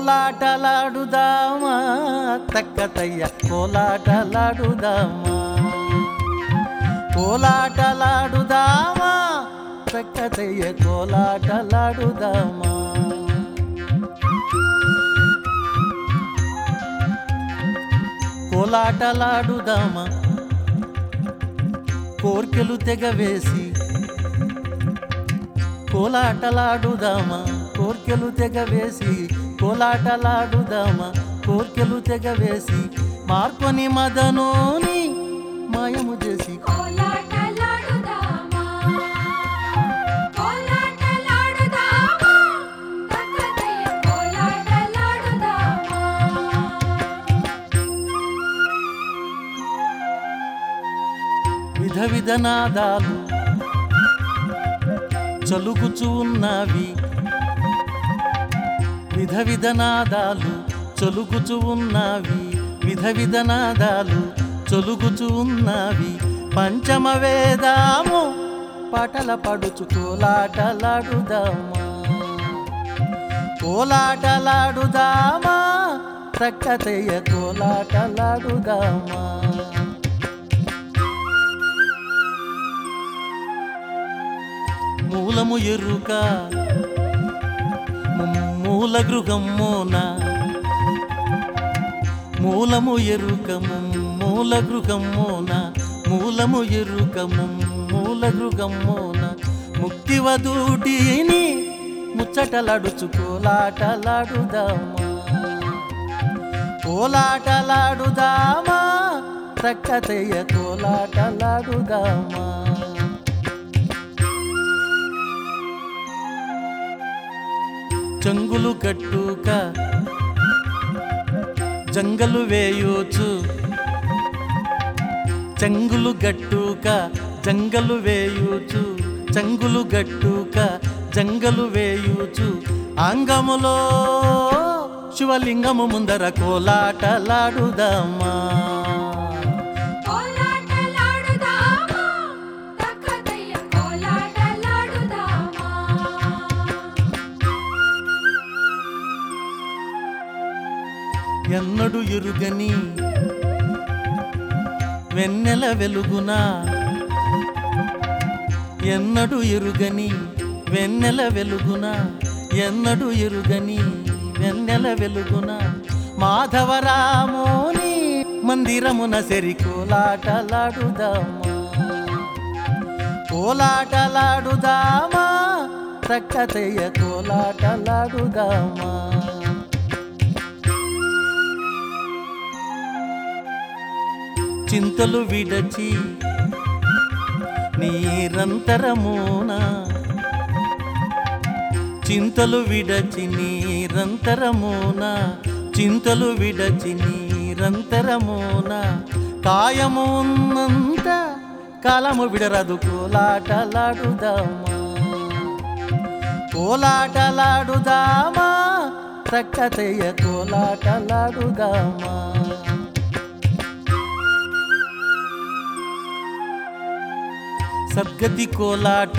కోలాటలాడుదామా తక్కతయ్య కోలాటలాడుదామా కోలాటలాడుదామా తక్కతయ్య కోలాటలాడుదామా కోలాటలాడుదామా కోర్కెలు తెగవేసి కోలాటలాడుదామా కోర్కెలు తెగవేసి కోలాటలాడుదామా కోర్కెలు తెగవేసి మార్కొని మదనోని మాయము చేసి కోలాటలాడుదామా కోలాటలాడుదామా తక్కదయ్య కోలాటలాడుదామా విధ విధనాదాలు చలుగుచూ ఉన్నవి విధ విధనాదాలు చొలుగుచూ ఉన్నవి విధ విధనాదాలు చొలుగుచూ ఉన్నవి పంచమ వేదాము పాటల పడుచు కోలాటలాడుదామా కోలాటలాడుదామా తక్కతయ్య కోలాటలాడుదామా మూలము ఎరుక మూల గృహమ్మోన మూలము ఎరుకము మూల గృహమ్మోన మూలము ఎరుకము మూల గృహమ్మోన ముక్తి వధూటిని ముచ్చటలాడుచు కోలాటలాడుదామా కోలాటలాడుదామా తక్కతయ్య కోలాటలాడుదామా చెంగులు కట్టుక జంగలు వేయోచు చెంగులు గట్టుక జంగలు వేయుచు చెంగులు గట్టుక జంగలు వేయుచు అంగములో శివలింగము ముందర కోలాటలాడుదామా కోలాటలాడుదామా తక్కదయ్య కోలాటలాడుదామా ఎన్నడు ఎరుగని వెన్నెల వెలుగున ఎన్నడు ఎరుగని వెన్నెల వెలుగున ఎన్నడు ఎరుగని వెన్నెల వెలుగున మాధవరామోని మందిరమున సెరి కోలాటలాడుదామా కోలాటలాడుదామా తక్కతయ్య కోలాటలాడుదామా చింతలు విడచి నిరంతరమున చింతలు విడచి నిరంతరమున చింతలు విడచి నిరంతరమున కాయము ఉన్నంత కాలము విడరదు కోలాటలాడుదామా కోలాటలాడుదామా తక్కతయ్య కోలాటలాడుదామా సద్గతి కోలాట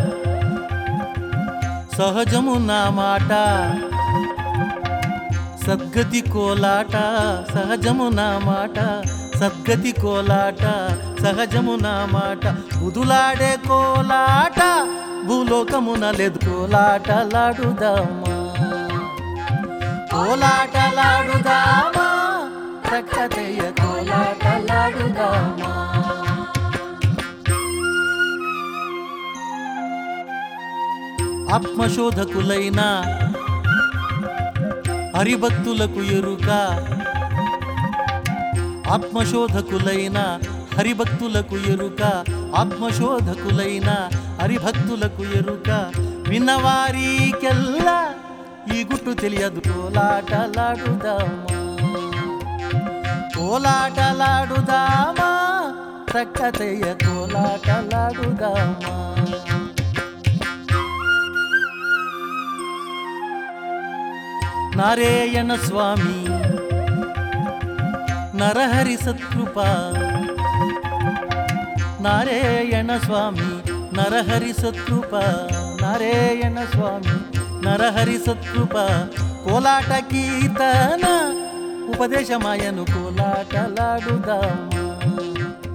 సహజము నా మాట సద్గతి కోలాట సహజము నా మాట సద్గతి కోలాట సహజము నా మాట బుదులాడే కోలాట భూలోకమున లేదు కోలాటలాడుదామా కోలాటలాడుదామా ప్రక్కతయ్య కోలాటలాడుదామా ఆత్మశోధకులైన హరిభక్తులకు ఎరుక ఆత్మశోధకులైన హరిభక్తులకు ఎరుక ఆత్మశోధకులైన హరిభక్తులకు ఎరుక విన్నవారికెల్లా ఈ గుట్టు తెలియదు కోలాటలాడుదామా కోలాటలాడుదామా ప్రక్కతయ్య కోలాటలాడుదామా నారాయణ స్వామి నరహరి సత్కృప నారాయణ స్వామి నరహరి సత్కృప నారాయణ స్వామి నరహరి సత్కృప కోలాట కీర్తన ఉపదేశమాయను కోలాటలాడుదామా